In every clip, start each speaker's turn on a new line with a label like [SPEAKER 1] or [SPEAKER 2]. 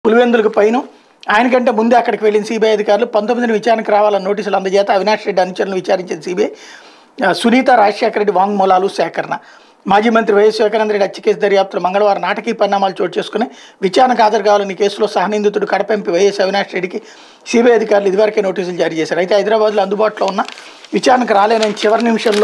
[SPEAKER 1] పులివెందులకు పైన ఆయనకంటే ముందే అక్కడికి వెళ్ళిన సిబిఐ అధికారులు పంతొమ్మిదిని విచారణకు రావాలని నోటీసులు అందజేత అవినాష్ రెడ్డి అనుచరులను విచారించిన సిబిఐ ఆ, సునీత రాజశేఖర రెడ్డి వాంగ్మూలాలు సేకరణ మాజీ మంత్రి వైఎస్ వివేకానంద రెడ్డి హత్య కేసు దర్యాప్తులో మంగళవారం నాటకీయ పరిణామాలు చోటు చేసుకుని విచారణకు హాజరు కావాలని కేసులో సహనిందితుడు కడప ఎంపీ వైఎస్ అవినాష్ రెడ్డికి సిబిఐ అధికారులు ఇదివరకే నోటీసులు జారీ చేశారు అయితే హైదరాబాద్లో అందుబాటులో ఉన్న విచారణకు రాలేనని చివరి నిమిషంలో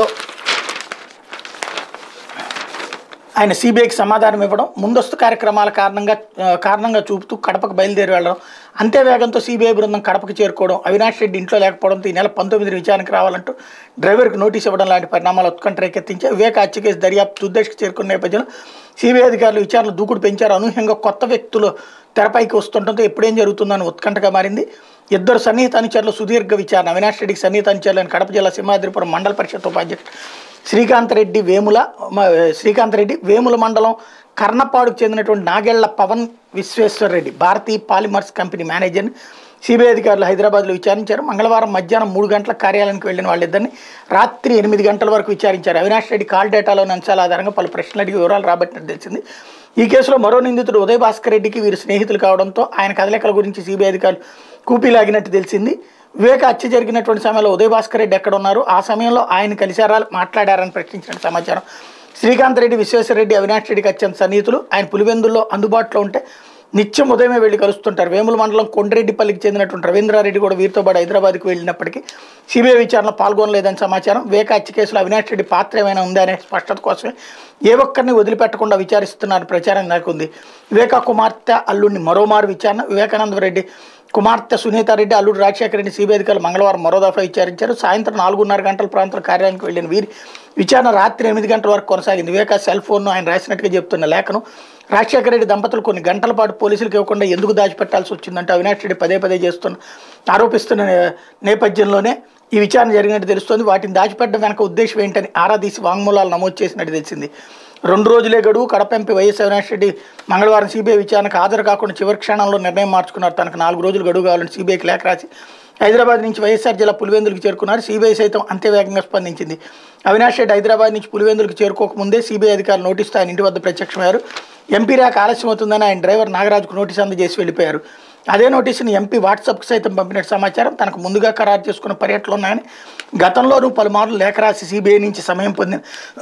[SPEAKER 1] ఆయన సిబిఐకి సమాధానం ఇవ్వడం ముందస్తు కార్యక్రమాల కారణంగా ఆ, కారణంగా చూపుతూ కడపకు బయలుదేరి వెళ్ళడం అంతే వేగంతో సిబిఐ బృందం కడపకు చేరుకోవడం అవినాష్ రెడ్డి ఇంట్లో లేకపోవడంతో ఈ నెల పంతొమ్మిది విచారణకు రావాలంటూ డ్రైవర్కి నోటీస్ ఇవ్వడం లాంటి పరిణామాలు ఉత్కంఠ రేకెత్తించాయి వివేక హత్య కేసు దర్యాప్తు తుద్దశకు చేరుకున్న నేపథ్యంలో సిబిఐ అధికారులు విచారణ దూకుడు పెంచారు అనూహ్యంగా కొత్త వ్యక్తులు తెరపైకి వస్తుండటంతో ఎప్పుడేం జరుగుతుందని ఉత్కంఠగా మారింది ఇద్దరు సన్నిహిత అనుచరులు సుదీర్ఘ విచారణ అవినాష్ రెడ్డికి సన్నిహిత అనుచరులను కడప జిల్లా సింహాద్రిపురం మండల పరిషత్ ఉపాధ్యక్షుడు శ్రీకాంత్ రెడ్డి వేముల మ- శ్రీకాంత్ రెడ్డి వేముల మండలం కర్ణపాడుకు చెందినటువంటి నాగెళ్ల పవన్ విశ్వేశ్వర్ రెడ్డి భారతీయ పాలిమర్స్ కంపెనీ మేనేజర్ని సిబిఐ అధికారులు హైదరాబాద్లో విచారించారు మంగళవారం మధ్యాహ్నం మూడు గంటల కార్యాలయానికి వెళ్ళిన వాళ్ళిద్దరిని రాత్రి ఎనిమిది గంటల వరకు విచారించారు అవినాష్ రెడ్డి కాల్ డేటాలోని అంశాల ఆధారంగా పలు ప్రశ్నలు అడిగి వివరాలు రాబట్టినట్టు తెలిసింది ఈ కేసులో మరో నిందితుడు ఉదయ్ భాస్కర్ రెడ్డికి వీరు స్నేహితులు కావడంతో ఆయన కదలికల గురించి సిబిఐ అధికారులు కూపీలాగినట్టు తెలిసింది వివేక హత్య జరిగినటువంటి సమయంలో ఉదయ్ భాస్కర్ రెడ్డి ఎక్కడ ఉన్నారు ఆ సమయంలో ఆయన కలిశారా మాట్లాడారని ప్రశ్నించిన సమాచారం శ్రీకాంత్ రెడ్డి విశ్వేశ్వరరెడ్డి అవినాష్ రెడ్డికి అత్యంత సన్నిహితులు ఆయన పులివెందుల్లో అందుబాటులో ఉంటే నిత్యం ఉదయమే వెళ్ళి కలుస్తుంటారు వేముల మండలం కొండ్రెడ్డిపల్లికి చెందినటువంటి రవీంద్రారెడ్డి కూడా వీరితో పాటు హైదరాబాద్కి వెళ్ళినప్పటికీ సిబిఐ విచారణలో పాల్గొనలేదని సమాచారం వివేక హత్య కేసులో అవినాష్ రెడ్డి పాత్ర ఏమైనా ఉందా అనే స్పష్టత కోసమే ఏ ఒక్కరిని వదిలిపెట్టకుండా విచారిస్తున్నారు ప్రచారం నెలకొంది వివేక కుమార్తె అల్లుడిని మరోమారు విచారణ వివేకానంద రెడ్డి కుమార్తె సునీతారెడ్డి అల్లుడు రాజశేఖర రెడ్డి సిబిఐ అధికారులు మంగళవారం మరో దఫా విచారించారు సాయంత్రం నాలుగున్నర గంటల ప్రాంతాల కార్యాలయానికి వెళ్ళిన వీరి విచారణ రాత్రి ఎనిమిది గంటల వరకు కొనసాగింది వివేక సెల్ ఫోన్ను ఆయన రాసినట్టుగా చెప్తున్న లేఖను రాజశేఖర రెడ్డి దంపతులు కొన్ని గంటల పాటు పోలీసులకు ఇవ్వకుండా ఎందుకు దాచిపెట్టాల్సి వచ్చిందంటే అవినాష్ రెడ్డి పదే పదే చేస్తున్న ఆరోపిస్తున్న నే- నేపథ్యంలోనే ఈ విచారణ జరిగినట్టు తెలుస్తోంది వాటిని దాచిపెట్టడం వెనక ఉద్దేశం ఏంటని ఆరా తీసి వాంగ్మూలాలు నమోదు చేసినట్టు తెలిసింది రెండు రోజులే గడువు కడప ఎంపీ వైఎస్ అవినాష్ రెడ్డి మంగళవారం సిబిఐ విచారణకు హాజరు కాకుండా చివరి క్షణంలో నిర్ణయం మార్చుకున్నారు తనకు నాలుగు రోజులు గడువు కావాలని సిబిఐకి లేఖ రాసి హైదరాబాద్ నుంచి వైఎస్ఆర్ జిల్లా పులివెందులకు చేరుకున్నారు సిబిఐ సైతం అంతే వేగంగా స్పందించింది అవినాష్ రెడ్డి హైదరాబాద్ నుంచి పులివెందులకు చేరుకోకముందే సిబిఐ అధికారులు నోటీసుతో ఆయన ఇంటి వద్ద ప్రత్యక్షమయ్యారు ఎంపీ రాక ఆలస్యం అవుతుందని ఆయన డ్రైవర్ నాగరాజుకు నోటీసు అందజేసి వెళ్ళిపోయారు అదే నోటీసుని ఎంపీ వాట్సాప్కి సైతం పంపినట్టు సమాచారం తనకు ముందుగా ఖరారు చేసుకున్న పర్యటనలు ఉన్నాయని గతంలోనూ పలుమార్లు లేఖ రాసి సిబిఐ నుంచి సమయం పొందిన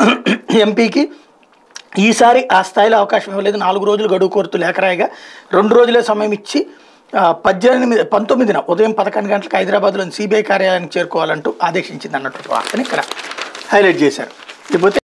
[SPEAKER 1] ఎంపీకి ఈసారి ఆ స్థాయిలో అవకాశం ఇవ్వలేదు నాలుగు రోజులు గడువు కోరుతూ లేఖ రాయగా రెండు రోజులే సమయం ఇచ్చి ఆ, పద్దెనిమిది పంతొమ్మిదిన ఉదయం పదకొండు గంటలకు హైదరాబాద్లోని సిబిఐ కార్యాలయానికి చేరుకోవాలంటూ ఆదేశించింది అన్నటువంటి వార్తని ఇక్కడ హైలైట్ చేశారు ఇకపోతే